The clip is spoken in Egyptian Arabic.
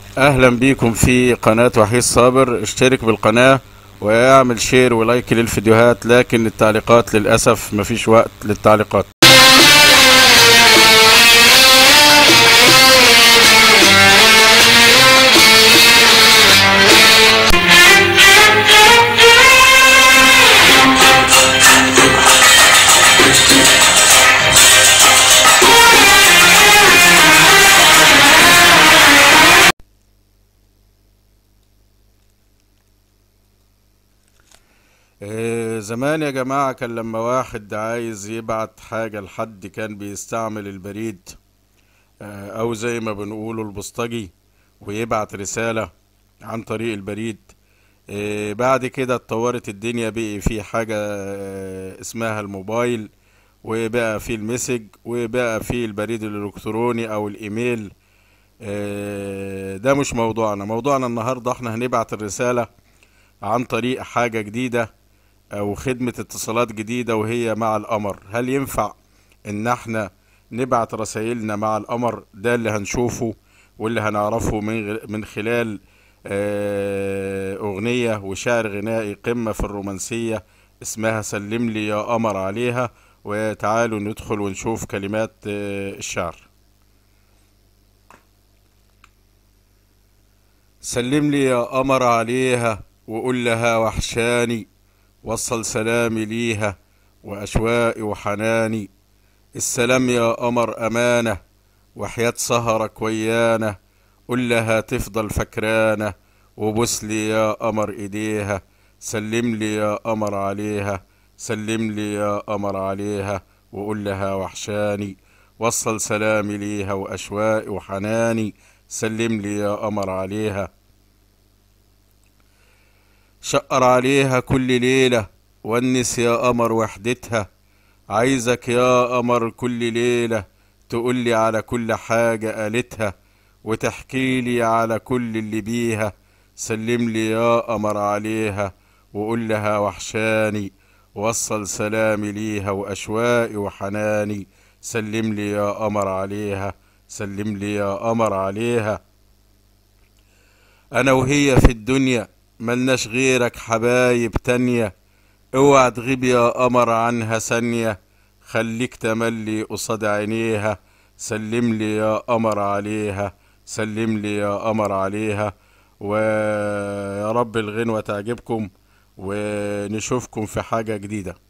اهلا بيكم في قناة وحيد صابر اشترك بالقناة واعمل شير ولايك للفيديوهات لكن التعليقات للأسف مفيش وقت للتعليقات آه، زمان يا جماعة كان لما واحد عايز يبعت حاجة لحد كان بيستعمل البريد آه، أو زي ما بنقوله البوسطجي ويبعت رسالة عن طريق البريد آه، بعد كده اتطورت الدنيا بقي في حاجة آه، اسمها الموبايل وبقى في المسج وبقى في البريد الإلكتروني أو الإيميل آه، ده مش موضوعنا موضوعنا النهاردة احنا هنبعت الرسالة عن طريق حاجة جديدة او خدمة اتصالات جديدة وهي مع القمر هل ينفع ان احنا نبعت رسائلنا مع القمر ده اللي هنشوفه واللي هنعرفه من غ- من خلال آه، اغنية وشعر غنائي قمة في الرومانسية اسمها سلم لي يا قمر عليها وتعالوا ندخل ونشوف كلمات آه، الشعر سلم لي يا قمر عليها وقول لها وحشاني وصل سلامي ليها وأشواقي وحناني السلام يا قمر أمانة وحياة سهرك ويانا قول لها تفضل فكرانة وبوس لي يا قمر إيديها سلم لي يا قمر عليها سلم لي يا قمر عليها وقول لها وحشاني وصل سلامي ليها وأشواقي وحناني سلم لي يا قمر عليها شقر عليها كل ليلة ونس يا قمر وحدتها عايزك يا قمر كل ليلة تقولي على كل حاجة قالتها وتحكي لي على كل اللي بيها سلم لي يا قمر عليها وقول لها وحشاني وصل سلامي ليها وأشواقي وحناني سلم لي يا قمر عليها سلم لي يا قمر عليها انا وهي في الدنيا ملناش غيرك حبايب تانية اوعى تغيب يا قمر عنها ثانية خليك تملي قصاد عينيها سلم لي يا قمر عليها سلم لي يا قمر عليها ويا رب الغنوة تعجبكم ونشوفكم في حاجة جديدة